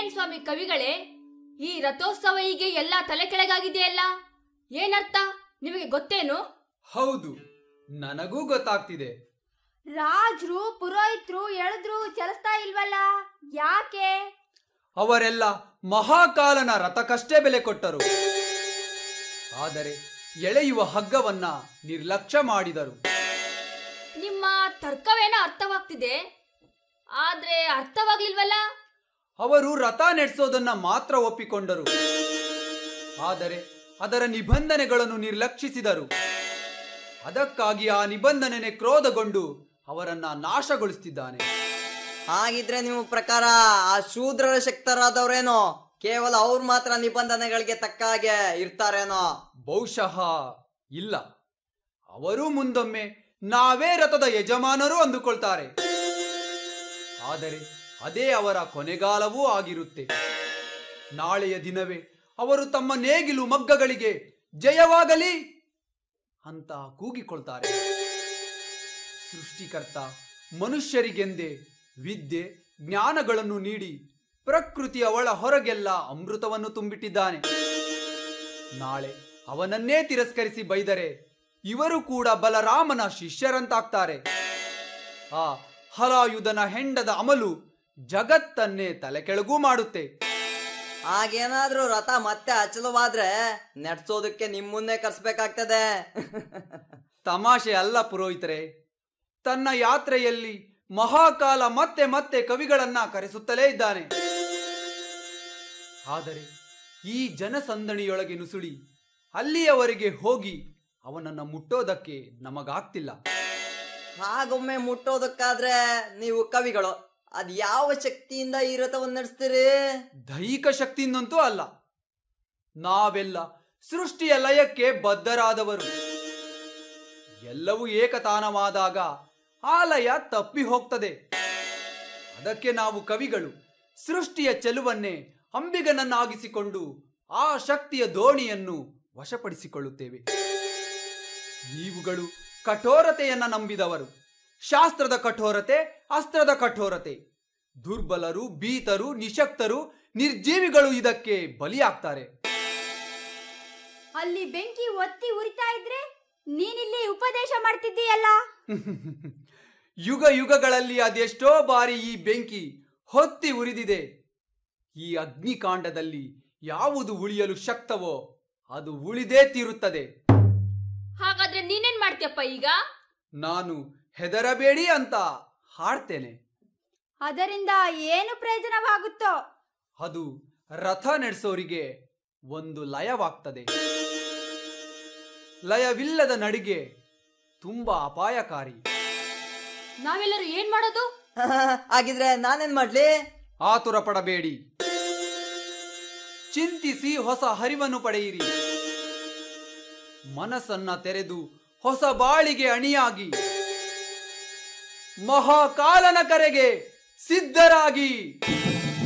ಏನ್ ಸ್ವಾಮಿ ಕವಿಗಳೇ ಈ ರಥೋತ್ಸವ ಹೀಗೆ ಎಲ್ಲ ತಲೆ ಕೆಳಗಾಗಿದೆಯಲ್ಲ ಏನರ್ಥ ನಿಮಗೆ ಗೊತ್ತೇನು ಹೌದು ನನಗೂ ಗೊತ್ತಾಗ್ತಿದೆ ರಾಜ್ರು ಪುರೋಹಿತ್ರು ಎಳೆದ್ರು ಚಲಿಸ್ತಾ ಇಲ್ವಲ್ಲ ಯಾಕೆ ಅವರೆಲ್ಲ ಮಹಾಕಾಲನ ರಥಕ್ಕಷ್ಟೇ ಬೆಲೆ ಕೊಟ್ಟರು ಆದರೆ ಎಳೆಯುವ ಹಗ್ಗವನ್ನ ನಿರ್ಲಕ್ಷ್ಯ ಮಾಡಿದರು ನಿಮ್ಮ ತರ್ಕವೇನೋ ಅರ್ಥವಾಗ್ತಿದೆ ಆದ್ರೆ ಅರ್ಥವಾಗ್ಲಿಲ್ವಲ್ಲ ಅವರು ರಥ ನಡೆಸೋದನ್ನ ಮಾತ್ರ ಒಪ್ಪಿಕೊಂಡರು ಆದರೆ ಅದರ ನಿಬಂಧನೆಗಳನ್ನು ನಿರ್ಲಕ್ಷಿಸಿದರು ಅದಕ್ಕಾಗಿ ಆ ನಿಬಂಧನೆನೆ ಕ್ರೋಧಗೊಂಡು ಅವರನ್ನ ನಾಶಗೊಳಿಸುತ್ತಿದ್ದಾನೆ ಹಾಗಿದ್ರೆ ನಿಮ್ಮ ಪ್ರಕಾರ ಆ ಶೂದ್ರರ ಶಕ್ತರಾದವ್ರೇನೋ ಕೇವಲ ಅವ್ರು ಮಾತ್ರ ನಿಬಂಧನೆಗಳಿಗೆ ತಕ್ಕ ಹಾಗೆ ಇರ್ತಾರೇನೋ ಬಹುಶಃ ಇಲ್ಲ ಅವರು ಮುಂದೊಮ್ಮೆ ನಾವೇ ರಥದ ಯಜಮಾನರು ಅಂದುಕೊಳ್ತಾರೆ ಆದರೆ ಅದೇ ಅವರ ಕೊನೆಗಾಲವೂ ಆಗಿರುತ್ತೆ ನಾಳೆಯ ದಿನವೇ ಅವರು ತಮ್ಮ ನೇಗಿಲು ಮಗ್ಗಗಳಿಗೆ ಜಯವಾಗಲಿ ಅಂತ ಕೂಗಿಕೊಳ್ತಾರೆ ಸೃಷ್ಟಿಕರ್ತ ಮನುಷ್ಯರಿಗೆಂದೇ ವಿದ್ಯೆ ಜ್ಞಾನಗಳನ್ನು ನೀಡಿ ಪ್ರಕೃತಿಯ ಒಳ ಹೊರಗೆಲ್ಲ ಅಮೃತವನ್ನು ತುಂಬಿಟ್ಟಿದ್ದಾನೆ ನಾಳೆ ಅವನನ್ನೇ ತಿರಸ್ಕರಿಸಿ ಬೈದರೆ ಇವರು ಕೂಡ ಬಲರಾಮನ ಶಿಷ್ಯರಂತಾಗ್ತಾರೆ ಆ ಹಲಾಯುಧನ ಹೆಂಡದ ಅಮಲು ಜಗತ್ತನ್ನೇ ತಲೆಕೆಳಗೂ ಮಾಡುತ್ತೆ ಹಾಗೇನಾದ್ರೂ ರಥ ಮತ್ತೆ ಅಚಲವಾದ್ರೆ ನಡ್ಸೋದಕ್ಕೆ ನಿಮ್ಮನ್ನೇ ಕರ್ಸ್ಬೇಕಾಗ್ತದೆ ತಮಾಷೆ ಅಲ್ಲ ಪುರೋಹಿತರೆ ತನ್ನ ಯಾತ್ರೆಯಲ್ಲಿ ಮಹಾಕಾಲ ಮತ್ತೆ ಮತ್ತೆ ಕವಿಗಳನ್ನ ಕರೆಸುತ್ತಲೇ ಇದ್ದಾನೆ ಆದರೆ ಈ ಜನಸಂದಣಿಯೊಳಗೆ ನುಸುಳಿ ಅಲ್ಲಿಯವರೆಗೆ ಹೋಗಿ ಅವನನ್ನ ಮುಟ್ಟೋದಕ್ಕೆ ನಮಗಾಗ್ತಿಲ್ಲ ಹಾಗೊಮ್ಮೆ ಮುಟ್ಟೋದಕ್ಕಾದ್ರೆ ನೀವು ಕವಿಗಳು ಅದ್ ಯಾವ ಶಕ್ತಿಯಿಂದ ಈ ರಥವನ್ನು ನಡೆಸ್ತೀರಿ ದೈಹಿಕ ಶಕ್ತಿಯಿಂದಂತೂ ಅಲ್ಲ ನಾವೆಲ್ಲ ಸೃಷ್ಟಿಯ ಲಯಕ್ಕೆ ಬದ್ಧರಾದವರು ಎಲ್ಲವೂ ಏಕತಾನವಾದಾಗ ಆ ಲಯ ತಪ್ಪಿ ಹೋಗ್ತದೆ ಅದಕ್ಕೆ ನಾವು ಕವಿಗಳು ಸೃಷ್ಟಿಯ ಚೆಲುವನ್ನೇ ಅಂಬಿಗನನ್ನಾಗಿಸಿಕೊಂಡು ಆ ಶಕ್ತಿಯ ದೋಣಿಯನ್ನು ವಶಪಡಿಸಿಕೊಳ್ಳುತ್ತೇವೆ ನೀವುಗಳು ಕಠೋರತೆಯನ್ನ ನಂಬಿದವರು ಶಾಸ್ತ್ರದ ಕಠೋರತೆ ಅಸ್ತ್ರದ ಕಠೋರತೆ ದುರ್ಬಲರು ಭೀತರು ನಿಶಕ್ತರು ನಿರ್ಜೀವಿಗಳು ಇದಕ್ಕೆ ಬಲಿಯಾಗ್ತಾರೆ ಅಲ್ಲಿ ಬೆಂಕಿ ಒತ್ತಿ ಉರಿತಾ ಇದ್ರೆ ನೀನಿಲ್ಲಿ ಉಪದೇಶ ಮಾಡ್ತಿದ್ದೀಯಲ್ಲ ಯುಗ ಯುಗಗಳಲ್ಲಿ ಅದೆಷ್ಟೋ ಬಾರಿ ಈ ಬೆಂಕಿ ಹೊತ್ತಿ ಉರಿದಿದೆ ಈ ಅಗ್ನಿಕಾಂಡದಲ್ಲಿ ಯಾವುದು ಉಳಿಯಲು ಶಕ್ತವೋ ಅದು ಉಳಿದೇ ತೀರುತ್ತದೆ ಹಾಗಾದ್ರೆ ನೀನೇನ್ ಮಾಡ್ತೀಯಪ್ಪ ಈಗ ನಾನು ಹೆದರಬೇಡಿ ಅಂತ ಹಾಡ್ತೇನೆ ಅದರಿಂದ ಏನು ಪ್ರಯೋಜನವಾಗುತ್ತೋ ಅದು ರಥ ನಡೆಸೋರಿಗೆ ಒಂದು ಲಯವಾಗ್ತದೆ ಲಯವಿಲ್ಲದ ನಡಿಗೆ ತುಂಬಾ ಅಪಾಯಕಾರಿ ನಾವೆಲ್ಲರೂ ಏನ್ ಮಾಡೋದು ಹಾಗಿದ್ರೆ ನಾನೇನ್ ಮಾಡ್ಲಿ ಆತುರ ಪಡಬೇಡಿ ಚಿಂತಿಸಿ ಹೊಸ ಹರಿವನ್ನು ಪಡೆಯಿರಿ ಮನಸ್ಸನ್ನ ತೆರೆದು ಹೊಸ ಬಾಳಿಗೆ ಅಣಿಯಾಗಿ ಮಹಾಕಾಲನ ಕರೆಗೆ ಸಿದ್ಧರಾಗಿ